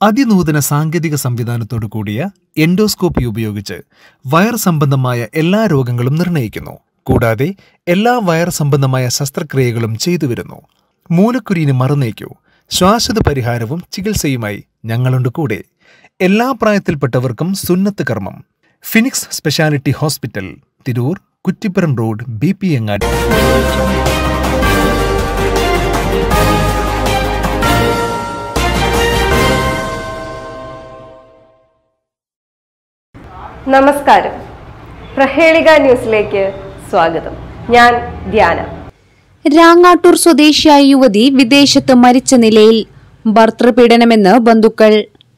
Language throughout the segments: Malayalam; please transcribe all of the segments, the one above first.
അതിനൂതന സാങ്കേതിക സംവിധാനത്തോടു കൂടിയ എൻഡോസ്കോപ്പി ഉപയോഗിച്ച് വയർ സംബന്ധമായ എല്ലാ രോഗങ്ങളും നിർണ്ണയിക്കുന്നു കൂടാതെ എല്ലാ വയർ സംബന്ധമായ ശസ്ത്രക്രിയകളും ചെയ്തു വരുന്നു മൂലക്കുരുവിന് മറുനീക്കൂ ശ്വാസത പരിഹാരവും ചികിത്സയുമായി ഞങ്ങളുണ്ട് കൂടെ എല്ലാ പ്രായത്തിൽപ്പെട്ടവർക്കും സുന്നത്ത് കർമ്മം Phoenix speciality hospital Tirur Kuttippuram road B P Angadi നമസ്കാരം പ്രഹേളിക ന്യൂസിലേക്ക് സ്വാഗതം ഞാൻ ധ്യാന രാങ്ങാട്ടൂർ സ്വദേശിയായ യുവതി വിദേശത്ത് മരിച്ച നിലയിൽ ഭർത്തൃപീഡനമെന്ന് ബന്ധുക്കൾ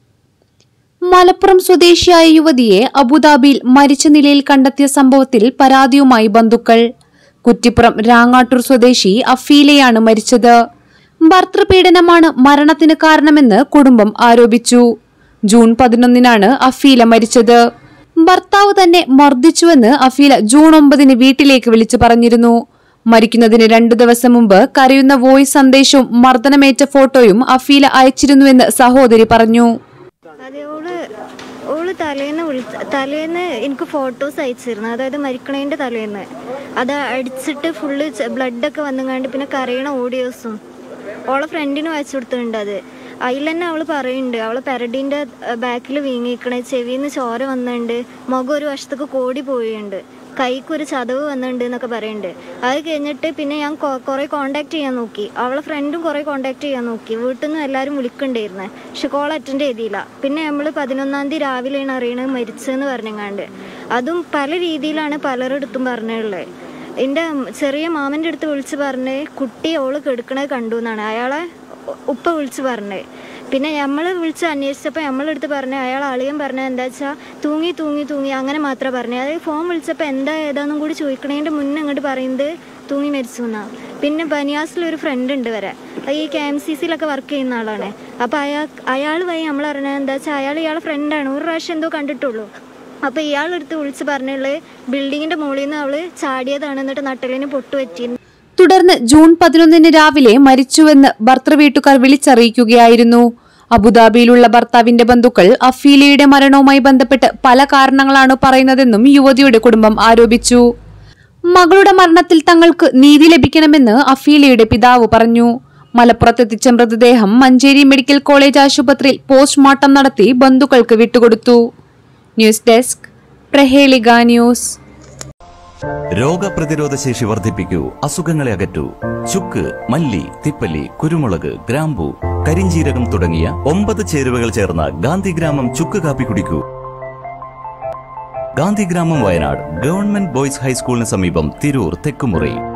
മലപ്പുറം സ്വദേശിയായ യുവതിയെ അബുദാബിയിൽ മരിച്ച നിലയിൽ കണ്ടെത്തിയ സംഭവത്തിൽ പരാതിയുമായി ബന്ധുക്കൾ കുറ്റിപ്പുറം രാങ്ങാട്ടൂർ സ്വദേശി അഫീലയാണ് മരിച്ചത് ഭർത്തൃപീഡനമാണ് മരണത്തിന് കാരണമെന്ന് കുടുംബം ആരോപിച്ചു ജൂൺ പതിനൊന്നിനാണ് അഫീല മരിച്ചത് ഭർത്താവ് തന്നെ മർദ്ദിച്ചുവെന്ന് അഫീല ജൂൺ ഒമ്പതിന് വീട്ടിലേക്ക് വിളിച്ചു പറഞ്ഞിരുന്നു മരിക്കുന്നതിന് രണ്ടു ദിവസം മുമ്പ് കരയുന്ന വോയിസ് സന്ദേശവും മർദ്ദനമേറ്റ ഫോട്ടോയും അഫീല അയച്ചിരുന്നുവെന്ന് സഹോദരി പറഞ്ഞു അതെ ഓള് ഓള് തലേന്ന് വിളിച്ച തലേന്ന് എനിക്ക് ഫോട്ടോസ് അയച്ചിരുന്നു അതായത് മരിക്കണേന്റെ തലേന്ന് അത് അടിച്ചിട്ട് ഫുള്ള് ബ്ലഡൊക്കെ വന്നുകാണ്ട് പിന്നെ കരയണ ഓഡിയോസും ഓളെ ഫ്രണ്ടിനും അയച്ചു കൊടുത്തിട്ടുണ്ട് അത് അതിൽ തന്നെ അവള് പറയുന്നുണ്ട് അവളെ പെരടീൻ്റെ ബാക്കിൽ വീങ്ങിക്കണേ ചെവിന്ന് ചോര വന്നിട്ടുണ്ട് മുഖം ഒരു വശത്തേക്ക് കോടി പോയിട്ടുണ്ട് കൈക്കൊരു ചതവ് വന്നിട്ടുണ്ട് എന്നൊക്കെ പറയുന്നുണ്ട് അത് കഴിഞ്ഞിട്ട് പിന്നെ ഞാൻ കുറേ കോണ്ടാക്ട് ചെയ്യാൻ നോക്കി അവളെ ഫ്രണ്ടും കുറേ കോണ്ടാക്ട് ചെയ്യാൻ നോക്കി വീട്ടിൽ നിന്ന് എല്ലാവരും വിളിക്കണ്ടായിരുന്നേ പക്ഷെ കോൾ അറ്റൻഡ് ചെയ്തില്ല പിന്നെ നമ്മൾ പതിനൊന്നാം തീയതി രാവിലെയാണ് അറിയണത് മരിച്ചതെന്ന് പറഞ്ഞങ്ങാണ്ട് അതും പല രീതിയിലാണ് പലരിടത്തും പറഞ്ഞുള്ളത് എൻ്റെ ചെറിയ മാമൻ്റെ അടുത്ത് വിളിച്ച് പറഞ്ഞ് കുട്ടി ഓള് കെടുക്കണത് കണ്ടു എന്നാണ് അയാളെ ഉപ്പ വിളിച്ച് പറഞ്ഞത് പിന്നെ നമ്മൾ വിളിച്ച് അന്വേഷിച്ചപ്പോൾ നമ്മളെടുത്ത് പറഞ്ഞ അയാൾ അളിയൻ പറഞ്ഞത് എന്താ വെച്ചാൽ തൂങ്ങി തൂങ്ങി തൂങ്ങി അങ്ങനെ മാത്രമേ പറഞ്ഞത് അതായത് ഫോൺ വിളിച്ചപ്പോൾ എന്താ ഏതാന്നും കൂടി ചോദിക്കണതിൻ്റെ മുന്നേ അങ്ങോട്ട് പറയുന്നത് തൂങ്ങി മരിച്ചു എന്നാണ് പിന്നെ ബനിയാസിലൊരു ഫ്രണ്ട് ഉണ്ട് വരെ ഈ കെ എം സി സിയിലൊക്കെ വർക്ക് ചെയ്യുന്ന ആളാണ് അപ്പോൾ അയാൾ അയാൾ വഴി നമ്മൾ അറിഞ്ഞത് എന്താ വെച്ചാൽ അയാൾ ഇയാളെ ഫ്രണ്ടാണ് ഒരു പ്രാവശ്യം എന്തോ കണ്ടിട്ടുള്ളൂ അപ്പോൾ ഇയാളെടുത്ത് വിളിച്ച് പറഞ്ഞുള്ളത് ബിൽഡിങ്ങിൻ്റെ മുകളിൽ നിന്ന് അവൾ ചാടിയതാണ് എന്നിട്ട് നട്ടലിന് പൊട്ട് പറ്റിയിരുന്നു തുടർന്ന് ജൂൺ പതിനൊന്നിന് രാവിലെ മരിച്ചുവെന്ന് ഭർത്തൃവീട്ടുകാർ വിളിച്ചറിയിക്കുകയായിരുന്നു അബുദാബിയിലുള്ള ഭർത്താവിന്റെ ബന്ധുക്കൾ അഫീലയുടെ മരണവുമായി ബന്ധപ്പെട്ട് പല കാരണങ്ങളാണ് പറയുന്നതെന്നും യുവതിയുടെ കുടുംബം ആരോപിച്ചു മകളുടെ മരണത്തിൽ തങ്ങൾക്ക് നീതി ലഭിക്കണമെന്ന് അഫീലയുടെ പിതാവ് പറഞ്ഞു മലപ്പുറത്തെത്തിച്ച മൃതദേഹം മഞ്ചേരി മെഡിക്കൽ കോളേജ് ആശുപത്രിയിൽ പോസ്റ്റ്മോർട്ടം നടത്തി ബന്ധുക്കൾക്ക് വിട്ടുകൊടുത്തു ന്യൂസ് ഡെസ്ക് പ്രഹേളിക ന്യൂസ് രോഗപ്രതിരോധ ശേഷി വർദ്ധിപ്പിക്കൂ അസുഖങ്ങളെ അകറ്റൂ ചുക്ക് മല്ലി തിപ്പല്ലി കുരുമുളക് ഗ്രാമ്പു കരിഞ്ചീരകം തുടങ്ങിയ ഒമ്പത് ചേരുവകൾ ചേർന്ന ഗാന്ധിഗ്രാമം ചുക്ക് കാപ്പി കുടിക്കൂ ഗാന്ധിഗ്രാമം വയനാട് ഗവൺമെന്റ് ബോയ്സ് ഹൈസ്കൂളിന് സമീപം തിരൂർ തെക്കുമുറി